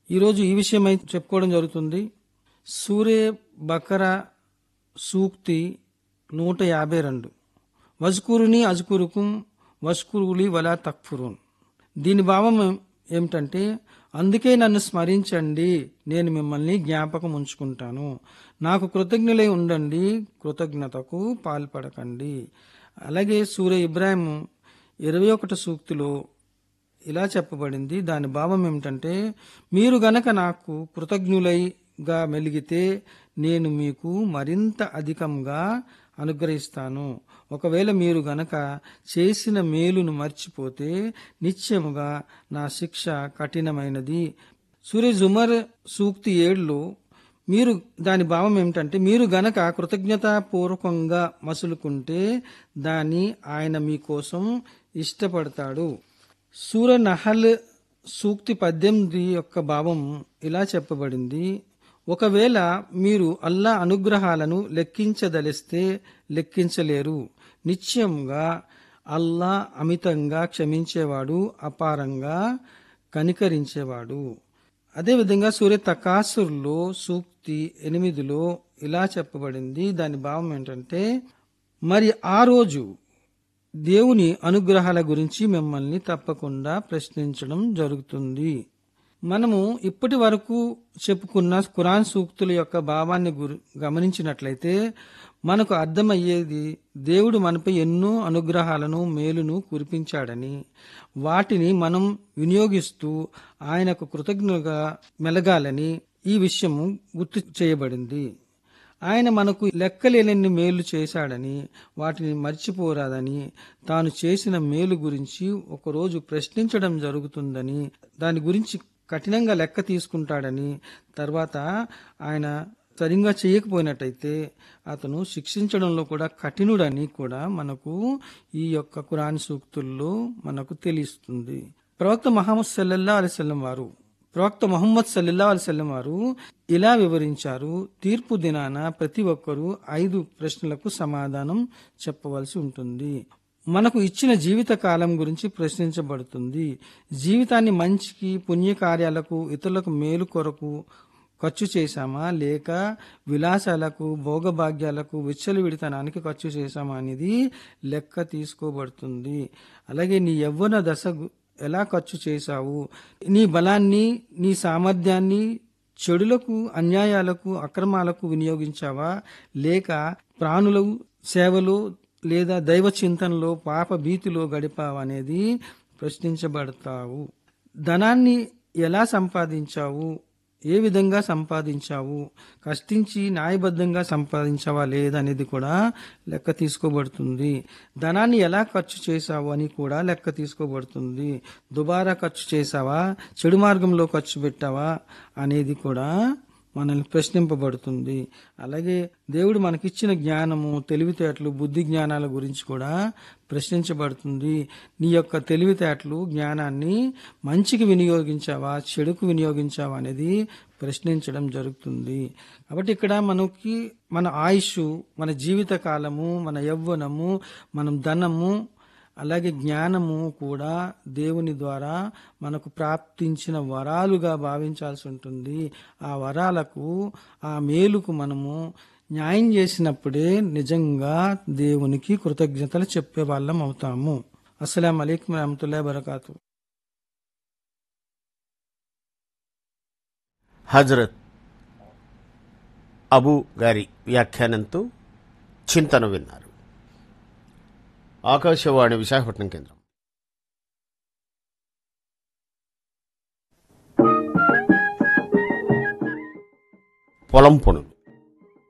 ఈరోజు ఈ విషయమై చెప్పుకోవడం జరుగుతుంది సూరే బకర సూక్తి నూట యాభై రెండు వజ్కురుని అజ్కురుకుం వష్కురులి వలా తక్ఫురున్ దీని భావం ఏమిటంటే అందుకే నన్ను స్మరించండి నేను మిమ్మల్ని జ్ఞాపకం ఉంచుకుంటాను నాకు కృతజ్ఞులై ఉండండి కృతజ్ఞతకు పాల్పడకండి అలాగే సూర్య ఇబ్రాహిం ఇరవై ఒకటి సూక్తిలో ఇలా చెప్పబడింది దాని భావం ఏమిటంటే మీరు గనక నాకు కృతజ్ఞులైగా మెలిగితే నేను మీకు మరింత అధికంగా అనుగ్రహిస్తాను ఒకవేళ మీరు గనక చేసిన మేలును మర్చిపోతే నిశ్చయముగా నా శిక్ష కఠినమైనది సూర్య జుమర్ సూక్తి ఏడులో మీరు దాని భావం ఏమిటంటే మీరు గనక కృతజ్ఞతాపూర్వకంగా మసులుకుంటే దాన్ని ఆయన మీకోసం ఇష్టపడతాడు సూర నహల్ సూక్తి పద్దెనిమిది యొక్క భావం ఇలా చెప్పబడింది ఒకవేళ మీరు అల్లా అనుగ్రహాలను లెక్కించదలిస్తే లెక్కించలేరు నిశ్చయంగా అల్లా అమితంగా క్షమించేవాడు అపారంగా కనికరించేవాడు అదేవిధంగా సూర్య తకాసుర్లో సూక్తి ఎనిమిదిలో ఇలా చెప్పబడింది దాని భావం ఏంటంటే మరి ఆ రోజు దేవుని అనుగ్రహాల గురించి మిమ్మల్ని తప్పకుండా ప్రశ్నించడం జరుగుతుంది మనము ఇప్పటి వరకు చెప్పుకున్న ఖురాన్ సూక్తుల యొక్క భావాన్ని గురి గమనించినట్లయితే మనకు అర్థమయ్యేది దేవుడు మనపై ఎన్నో అనుగ్రహాలను మేలును కురిపించాడని వాటిని మనం వినియోగిస్తూ ఆయనకు కృతజ్ఞగా మెలగాలని ఈ విషయము గుర్తు చేయబడింది ఆయన మనకు లెక్కలేనన్ని మేలు చేశాడని వాటిని మర్చిపోరాదని తాను చేసిన మేలు గురించి ఒకరోజు ప్రశ్నించడం జరుగుతుందని దాని గురించి కఠినంగా లెక్క తీసుకుంటాడని తర్వాత ఆయన సరిగ్గా చేయకపోయినట్టయితే అతను శిక్షించడంలో కూడా కఠినుడని కూడా మనకు ఈ యొక్క కురాన్ సూక్తుల్లో మనకు తెలుస్తుంది ప్రవక్త మహమ్మద్ సల్లల్లా అలిసల్లం వారు ప్రవక్త మొహమ్మద్ సల్లల్లా అలిసల్లం వారు ఇలా వివరించారు తీర్పు దినాన ప్రతి ఒక్కరూ ఐదు ప్రశ్నలకు సమాధానం చెప్పవలసి ఉంటుంది మనకు ఇచ్చిన జీవిత కాలం గురించి ప్రశ్నించబడుతుంది జీవితాన్ని మంచికి పుణ్యకార్యాలకు ఇతరులకు మేలు కొరకు ఖర్చు చేశామా లేక విలాసాలకు భోగభాగ్యాలకు విచ్చలవిడితనానికి ఖర్చు చేశామా అనేది లెక్క తీసుకోబడుతుంది అలాగే నీ యవ్వన దశ ఎలా ఖర్చు చేశావు నీ బలాన్ని నీ సామర్థ్యాన్ని చెడులకు అన్యాయాలకు అక్రమాలకు వినియోగించావా లేక ప్రాణుల సేవలు లేదా దైవ చింతనలో పాప భీతిలో గడిపావా అనేది ప్రశ్నించబడతావు ధనాన్ని ఎలా సంపాదించావు ఏ విధంగా సంపాదించావు కష్టించి న్యాయబద్ధంగా సంపాదించావా లేదనేది కూడా లెక్క తీసుకోబడుతుంది ధనాన్ని ఎలా ఖర్చు చేశావు అని కూడా లెక్క తీసుకోబడుతుంది దుబారా ఖర్చు చేశావా చెడు మార్గంలో ఖర్చు పెట్టావా అనేది కూడా మనల్ని ప్రశ్నింపబడుతుంది అలాగే దేవుడు మనకిచ్చిన జ్ఞానము తెలివితేటలు బుద్ధి జ్ఞానాల గురించి కూడా ప్రశ్నించబడుతుంది నీ యొక్క తెలివితేటలు జ్ఞానాన్ని మంచికి వినియోగించావా చెడుకు వినియోగించావా అనేది ప్రశ్నించడం జరుగుతుంది కాబట్టి ఇక్కడ మనకి మన ఆయుష్ మన జీవిత కాలము మన యవ్వనము మనం ధనము అలాగే జ్ఞానము కూడా దేవుని ద్వారా మనకు ప్రాప్తించిన వరాలుగా భావించాల్సి ఉంటుంది ఆ వరాలకు ఆ మేలుకు మనము న్యాయం చేసినప్పుడే నిజంగా దేవునికి కృతజ్ఞతలు చెప్పే వాళ్ళం అవుతాము అస్సలం అలైకం రహమతుల్లా బరకాతు హజరత్ అబు గారి వ్యాఖ్యానంతో చింతన విన్నారు ఆకాశవాణి విశాఖపట్నం కేంద్రం పొలం పనులు